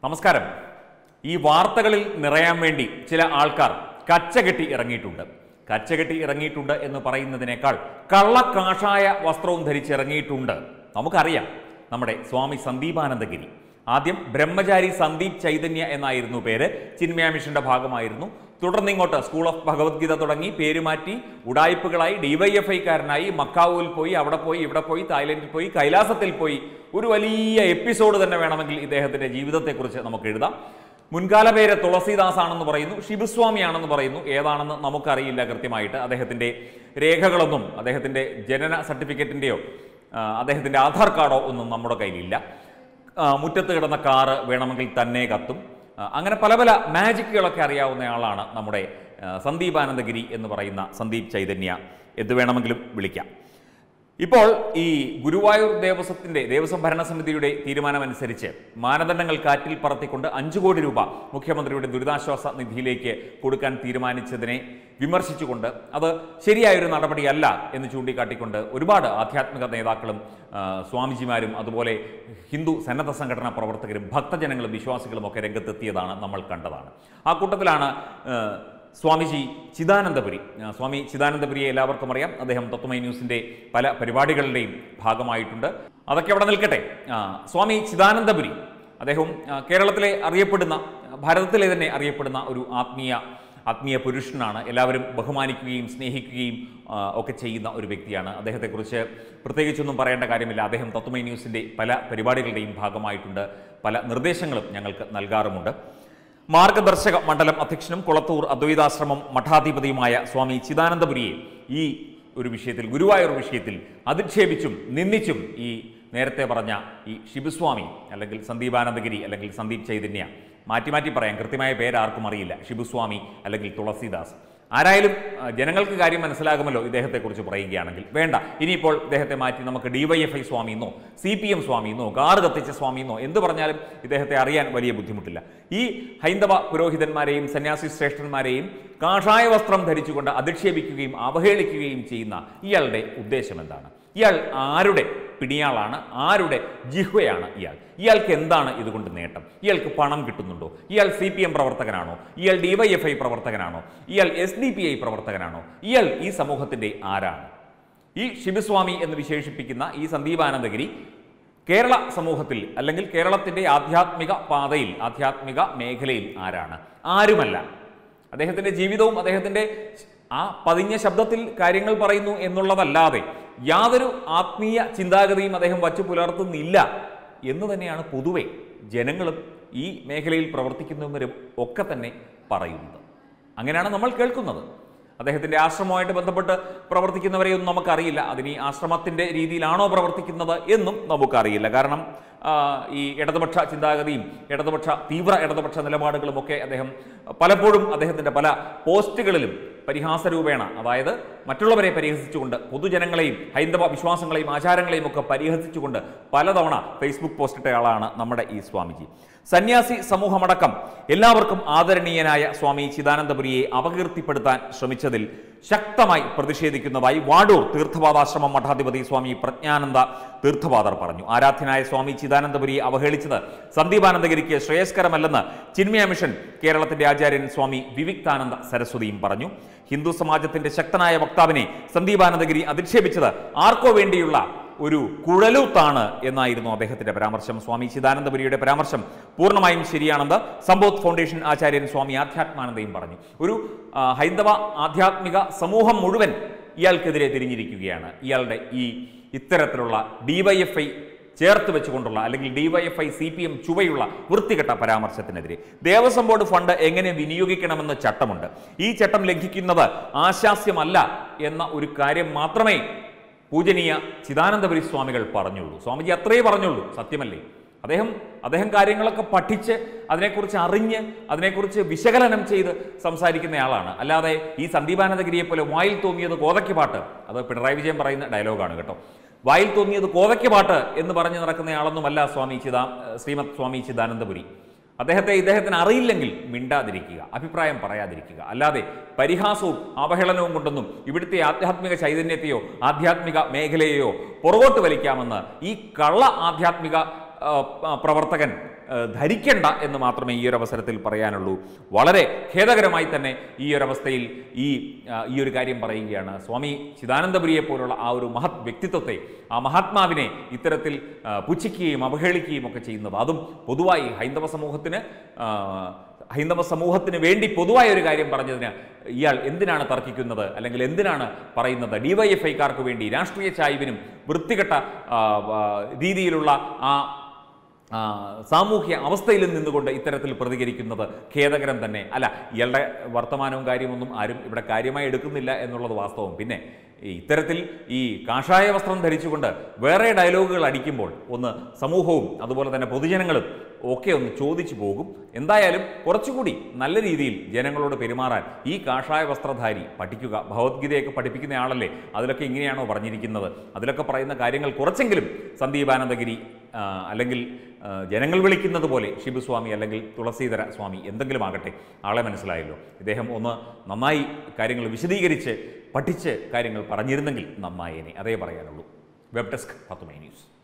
നമസ്കാരം ഈ വാർത്തകളിൽ നിറയാൻ വേണ്ടി ചില ആൾക്കാർ കച്ചകെട്ടി ഇറങ്ങിയിട്ടുണ്ട് കച്ചകെട്ടി ഇറങ്ങിയിട്ടുണ്ട് എന്ന് പറയുന്നതിനേക്കാൾ കള്ളക്കാഷായ വസ്ത്രവും ധരിച്ച് ഇറങ്ങിയിട്ടുണ്ട് നമുക്കറിയാം നമ്മുടെ സ്വാമി സന്ദീപാനന്ദഗിരി ആദ്യം ബ്രഹ്മചാരി സന്ദീപ് ചൈതന്യ എന്നായിരുന്നു പേര് ചിന്മയ മിഷന്റെ ഭാഗമായിരുന്നു തുടർന്ന് ഇങ്ങോട്ട് സ്കൂൾ ഓഫ് ഭഗവത്ഗീത തുടങ്ങി പേര് മാറ്റി ഉടായ്പകളായി ഡിവൈഎഫ്ഐക്കാരനായി മക്കാവുവിൽ പോയി അവിടെ പോയി ഇവിടെ പോയി തായ്ലൻഡിൽ പോയി കൈലാസത്തിൽ പോയി ഒരു വലിയ എപ്പിസോഡ് തന്നെ വേണമെങ്കിൽ ഇദ്ദേഹത്തിന്റെ ജീവിതത്തെക്കുറിച്ച് നമുക്ക് എഴുതാം മുൻകാല പേര് തുളസീദാസ് ആണെന്ന് പറയുന്നു ശിവസ്വാമി ആണെന്ന് പറയുന്നു ഏതാണെന്ന് നമുക്കറിയില്ല കൃത്യമായിട്ട് അദ്ദേഹത്തിന്റെ രേഖകളൊന്നും അദ്ദേഹത്തിന്റെ ജനന സർട്ടിഫിക്കറ്റിന്റെയോ ആ, അദ്ദേഹത്തിന്റെ ആധാർ കാർഡോ ഒന്നും നമ്മുടെ കയ്യിലില്ല ആ, മുറ്റത്ത് കിടന്ന കാറ് വേണമെങ്കിൽ തന്നെ കത്തും ആ, അങ്ങനെ പല പല മാജിക്കുകളൊക്കെ അറിയാവുന്ന ആളാണ് നമ്മുടെ ആ, സന്ദീപ് ആനന്ദഗിരി എന്ന് പറയുന്ന സന്ദീപ് ചൈതന്യ എന്ത് വേണമെങ്കിലും വിളിക്കാം ഇപ്പോൾ ഈ ഗുരുവായൂർ ദേവസ്വത്തിന്റെ ദേവസ്വം ഭരണസമിതിയുടെ തീരുമാനമനുസരിച്ച് മാനദണ്ഡങ്ങൾ കാറ്റിൽ പറത്തിക്കൊണ്ട് അഞ്ചു കോടി രൂപ മുഖ്യമന്ത്രിയുടെ ദുരിതാശ്വാസ നിധിയിലേക്ക് കൊടുക്കാൻ തീരുമാനിച്ചതിനെ വിമർശിച്ചുകൊണ്ട് അത് ശരിയായൊരു നടപടിയല്ല എന്ന് ചൂണ്ടിക്കാട്ടിക്കൊണ്ട് ഒരുപാട് ആധ്യാത്മിക നേതാക്കളും ആ, സ്വാമിജിമാരും അതുപോലെ ഹിന്ദു സന്നദ്ധ സംഘടനാ പ്രവർത്തകരും ഭക്തജനങ്ങളും വിശ്വാസികളും ഒക്കെ രംഗത്തെത്തിയതാണ് നമ്മൾ കണ്ടതാണ് ആ കൂട്ടത്തിലാണ് ആ, സ്വാമിജി ചിദാനന്ദപുരി ആ, സ്വാമി ചിദാനന്ദപുരിയെ എല്ലാവർക്കും അറിയാം അദ്ദേഹം തത്വമൈ ന്യൂസിന്റെ പല പരിപാടികളുടെയും ഭാഗമായിട്ടുണ്ട് അതൊക്കെ അവിടെ നിൽക്കട്ടെ ആ, സ്വാമി ചിദാനന്ദപുരി അദ്ദേഹം ആ, കേരളത്തിലെ അറിയപ്പെടുന്ന ഭാരതത്തിലെ തന്നെ അറിയപ്പെടുന്ന ഒരു ആത്മീയ ആത്മീയ പുരുഷനാണ് എല്ലാവരും ബഹുമാനിക്കുകയും സ്നേഹിക്കുകയും ആ, ഒക്കെ ചെയ്യുന്ന ഒരു വ്യക്തിയാണ് അദ്ദേഹത്തെക്കുറിച്ച് പ്രത്യേകിച്ചൊന്നും പറയേണ്ട കാര്യമില്ല അദ്ദേഹം തത്വമൈ ന്യൂസിന്റെ പല പരിപാടികളുടെയും ഭാഗമായിട്ടുണ്ട് പല നിർദ്ദേശങ്ങളും ഞങ്ങൾക്ക് നൽകാറുമുണ്ട് മാർഗദർശക മണ്ഡലം അധ്യക്ഷനും കുളത്തൂർ അദ്വൈതാശ്രമം മഠാധിപതിയുമായ സ്വാമി ചിദാനന്ദപുരിയെ ഈ ഒരു വിഷയത്തിൽ ഗുരുവായൂർ വിഷയത്തിൽ അധിക്ഷേപിച്ചും നിന്ദിച്ചും ഈ നേരത്തെ പറഞ്ഞ ഈ ശിബുസ്വാമി അല്ലെങ്കിൽ സന്ദീപാനന്ദഗിരി അല്ലെങ്കിൽ സന്ദീപ് ചൈതന്യ മാറ്റി മാറ്റി പറയാം കൃത്യമായ പേര് ആർക്കും അറിയില്ല ശിബുസ്വാമി അല്ലെങ്കിൽ തുളസീദാസ് ആരായാലും ആ, ജനങ്ങൾക്ക് കാര്യം മനസ്സിലാകുമല്ലോ ഇദ്ദേഹത്തെക്കുറിച്ച് പറയുകയാണെങ്കിൽ വേണ്ട ഇനിയിപ്പോൾ ഇദ്ദേഹത്തെ മാറ്റി നമുക്ക് ഡിവൈഎഫ്ഐ സ്വാമി എന്നോ സി പി എം സ്വാമി എന്നോ കാറ് കത്തിച്ച സ്വാമി എന്നോ എന്ത് പറഞ്ഞാലും ഇദ്ദേഹത്തെ അറിയാൻ വലിയ ബുദ്ധിമുട്ടില്ല ഈ ഹൈന്ദവ പുരോഹിതന്മാരെയും സന്യാസി ശ്രേഷ്ഠന്മാരെയും കാഷായ വസ്ത്രം ധരിച്ചുകൊണ്ട് അധിക്ഷേപിക്കുകയും അവഹേളിക്കുകയും ചെയ്യുന്ന ഇയാളുടെ ഉദ്ദേശം എന്താണ് ഇയാൾ ആരുടെ പിടിയാളാണ് ആരുടെ ജിഹ്വയാണ് ഇയാൾ ഇയാൾക്ക് എന്താണ് ഇതുകൊണ്ട് നേട്ടം ഇയാൾക്ക് പണം കിട്ടുന്നുണ്ടോ ഇയാൾ സി പി എം പ്രവർത്തകനാണോ ഇയാൾ ഡിവൈഎഫ്ഐ പ്രവർത്തകനാണോ ഇയാൾ എസ് ഡി പി ഐ പ്രവർത്തകനാണോ ഇയാൾ ഈ സമൂഹത്തിന്റെ ആരാണ് ഈ ശിവസ്വാമി എന്ന് വിശേഷിപ്പിക്കുന്ന ഈ സന്ദീപാനന്ദഗിരി കേരള സമൂഹത്തിൽ അല്ലെങ്കിൽ കേരളത്തിന്റെ ആധ്യാത്മിക പാതയിൽ ആധ്യാത്മിക മേഖലയിൽ ആരാണ് ആരുമല്ല അദ്ദേഹത്തിന്റെ ജീവിതവും അദ്ദേഹത്തിന്റെ ആ പതിഞ്ഞ ശബ്ദത്തിൽ കാര്യങ്ങൾ പറയുന്നു എന്നുള്ളതല്ലാതെ യാതൊരു ആത്മീയ ചിന്താഗതിയും അദ്ദേഹം വച്ചു പുലർത്തുന്നില്ല എന്ന് തന്നെയാണ് പൊതുവെ ജനങ്ങളും ഈ മേഖലയിൽ പ്രവർത്തിക്കുന്നവരും ഒക്കെ തന്നെ പറയുന്നത് അങ്ങനെയാണ് നമ്മൾ കേൾക്കുന്നത് അദ്ദേഹത്തിന്റെ ആശ്രമവുമായിട്ട് ബന്ധപ്പെട്ട് പ്രവർത്തിക്കുന്നവരെയൊന്നും നമുക്കറിയില്ല അതിന് ഈ ആശ്രമത്തിന്റെ രീതിയിലാണോ പ്രവർത്തിക്കുന്നത് എന്നും നമുക്കറിയില്ല കാരണം ആ, ഈ ഇടതുപക്ഷ ചിന്താഗതിയും ഇടതുപക്ഷ തീവ്ര ഇടതുപക്ഷ നിലപാടുകളും ഒക്കെ അദ്ദേഹം പലപ്പോഴും അദ്ദേഹത്തിന്റെ പല പോസ്റ്റുകളിലും പരിഹാസരൂപേണ അതായത് മറ്റുള്ളവരെ പരിഹസിച്ചുകൊണ്ട് പൊതുജനങ്ങളെയും ഹൈന്ദവ വിശ്വാസങ്ങളെയും ആചാരങ്ങളെയും ഒക്കെ പരിഹസിച്ചുകൊണ്ട് പലതവണ ഫേസ്ബുക്ക് പോസ്റ്റിട്ട ആളാണ് നമ്മുടെ ഈ സ്വാമിജി സന്യാസി സമൂഹമടക്കം എല്ലാവർക്കും ആദരണീയനായ സ്വാമി ചിദാനന്ദപുരിയെ അപകീർത്തിപ്പെടുത്താൻ ശ്രമിച്ചതിൽ ശക്തമായി പ്രതിഷേധിക്കുന്നതായി വാടൂർ തീർത്ഥപാദാശ്രമം മഠാധിപതി സ്വാമി പ്രജ്ഞാനന്ദ തീർത്ഥപാദർ പറഞ്ഞു ആരാധ്യനായ സ്വാമി ചിദാനന്ദപുരിയെ അവഹേളിച്ചത് സന്ദീപാനന്ദഗിരിക്ക് ശ്രേയസ്കരമല്ലെന്ന് ചിന്മയ മിഷൻ കേരളത്തിന്റെ ആചാര്യൻ സ്വാമി വിവിക്താനന്ദ സരസ്വതിയും പറഞ്ഞു ഹിന്ദു സമാജത്തിന്റെ ശക്തനായ വക്താവിനെ സന്ദീപാനന്ദഗിരി അധിക്ഷേപിച്ചത് ആർക്കോ വേണ്ടിയുള്ള ഒരു കുഴലൂത്താണ് എന്നായിരുന്നു അദ്ദേഹത്തിന്റെ പരാമർശം സ്വാമി ചിദാനന്ദപുരിയുടെ പരാമർശം പൂർണ്ണമായും ശരിയാണെന്ന് സമ്പോധ് ഫൗണ്ടേഷൻ ആചാര്യൻ സ്വാമി ആധ്യാത്മാനന്ദയും പറഞ്ഞു ഒരു ആ, ഹൈന്ദവ ആധ്യാത്മിക സമൂഹം മുഴുവൻ ഇയാൾക്കെതിരെ തിരിഞ്ഞിരിക്കുകയാണ് ഇയാളുടെ ഈ ഇത്തരത്തിലുള്ള ഡിവൈഎഫ്ഐ ചേർത്ത് വെച്ചുകൊണ്ടുള്ള അല്ലെങ്കിൽ ഡിവൈഎഫ്ഐ സി പി എം ചുവയുള്ള വൃത്തികെട്ട പരാമർശത്തിനെതിരെ ദേവസ്വം ബോർഡ് ഫണ്ട് എങ്ങനെ വിനിയോഗിക്കണമെന്ന് ചട്ടമുണ്ട് ഈ ചട്ടം ലംഘിക്കുന്നത് ആശാസ്യമല്ല എന്ന ഒരു കാര്യം മാത്രമേ പൂജനീയ ചിദാനന്ദപുരി സ്വാമികൾ പറഞ്ഞുള്ളൂ സ്വാമിജി അത്രേ പറഞ്ഞുള്ളൂ സത്യമല്ലേ അദ്ദേഹം അദ്ദേഹം കാര്യങ്ങളൊക്കെ പഠിച്ച് അതിനെക്കുറിച്ച് അറിഞ്ഞ് അതിനെക്കുറിച്ച് വിശകലനം ചെയ്ത് സംസാരിക്കുന്നയാളാണ് അല്ലാതെ ഈ സന്ദീപാനന്ദഗിരിയെ പോലെ വായിൽ തോന്നിയത് കോതയ്ക്ക് പാട്ട് അത് പിണറായി വിജയൻ പറയുന്ന ഡയലോഗാണ് കേട്ടോ വായിൽ തോന്നിയത് കോതയ്ക്ക് പാട്ട് എന്ന് പറഞ്ഞു നടക്കുന്നയാളൊന്നുമല്ല സ്വാമി ചിദാ ശ്രീമത് സ്വാമി ചിദാനന്ദപുരി അദ്ദേഹത്തെ ഇദ്ദേഹത്തിന് അറിയില്ലെങ്കിൽ മിണ്ടാതിരിക്കുക അഭിപ്രായം പറയാതിരിക്കുക അല്ലാതെ പരിഹാസവും അവഹേളനവും കൊണ്ടൊന്നും ഇവിടുത്തെ ആധ്യാത്മിക ചൈതന്യത്തെയോ ആധ്യാത്മിക മേഖലയെയോ പുറകോട്ട് വലിക്കാമെന്ന് ഈ കള്ള ആധ്യാത്മിക ആ, ആ, പ്രവർത്തകൻ ഏഹ്, ധരിക്കണ്ട എന്ന് മാത്രമേ ഈ ഒരു അവസരത്തിൽ പറയാനുള്ളൂ വളരെ ഖേദകരമായി തന്നെ ഈ ഒരു അവസ്ഥയിൽ ഈ ആ, ഈ ഒരു കാര്യം പറയുകയാണ് സ്വാമി ചിദാനന്ദപുരിയെ പോലുള്ള ആ ഒരു മഹത് വ്യക്തിത്വത്തെ ആ മഹാത്മാവിനെ ഇത്തരത്തിൽ ആ, പുച്ഛിക്കുകയും അവഹേളിക്കുകയും ഒക്കെ ചെയ്യുന്നത് അതും പൊതുവായി ഹൈന്ദവ സമൂഹത്തിന് ആ, ഹൈന്ദവ സമൂഹത്തിന് വേണ്ടി പൊതുവായ ഒരു കാര്യം പറഞ്ഞതിന് ഇയാൾ എന്തിനാണ് തർക്കിക്കുന്നത് അല്ലെങ്കിൽ എന്തിനാണ് പറയുന്നത് ഡിവൈഎഫ്ഐക്കാർക്ക് വേണ്ടി രാഷ്ട്രീയ ചായ്വിനും വൃത്തികെട്ട ആ, ആ, രീതിയിലുള്ള ആ ആ, സാമൂഹ്യ അവസ്ഥയിൽ നിന്നുകൊണ്ട് ഇത്തരത്തിൽ പ്രതികരിക്കുന്നത് ഖേദകരം തന്നെ അല്ല ഇയാളുടെ വർത്തമാനവും കാര്യമൊന്നും ആരും ഇവിടെ കാര്യമായി എടുക്കുന്നില്ല എന്നുള്ളത് വാസ്തവം പിന്നെ ഈ ഇത്തരത്തിൽ ഈ കാഷായ വസ്ത്രം ധരിച്ചുകൊണ്ട് വേറെ ഡയലോഗുകൾ അടിക്കുമ്പോൾ ഒന്ന് സമൂഹവും അതുപോലെ തന്നെ പൊതുജനങ്ങളും ഒക്കെ ഒന്ന് ചോദിച്ചു പോകും എന്തായാലും കുറച്ചുകൂടി നല്ല രീതിയിൽ ജനങ്ങളോട് പെരുമാറാൻ ഈ കാഷായ വസ്ത്രധാരി പഠിക്കുക ഭഗവത്ഗീതയൊക്കെ പഠിപ്പിക്കുന്ന ആളല്ലേ അതിലൊക്കെ ഇങ്ങനെയാണോ പറഞ്ഞിരിക്കുന്നത് അതിലൊക്കെ പറയുന്ന കാര്യങ്ങൾ കുറച്ചെങ്കിലും സന്ദീപാനന്ദഗിരി ആ, അല്ലെങ്കിൽ ആ, ജനങ്ങൾ വിളിക്കുന്നത് പോലെ ശിവസ്വാമി അല്ലെങ്കിൽ തുളസീധര സ്വാമി എന്തെങ്കിലും ആകട്ടെ ആളെ മനസ്സിലായല്ലോ ഇദ്ദേഹം ഒന്ന് നന്നായി കാര്യങ്ങൾ വിശദീകരിച്ച് പഠിച്ച് കാര്യങ്ങൾ പറഞ്ഞിരുന്നെങ്കിൽ നന്നായേനെ അതേ പറയാനുള്ളൂ വെബ് ഡെസ്ക് പത്തുമൈ ന്യൂസ്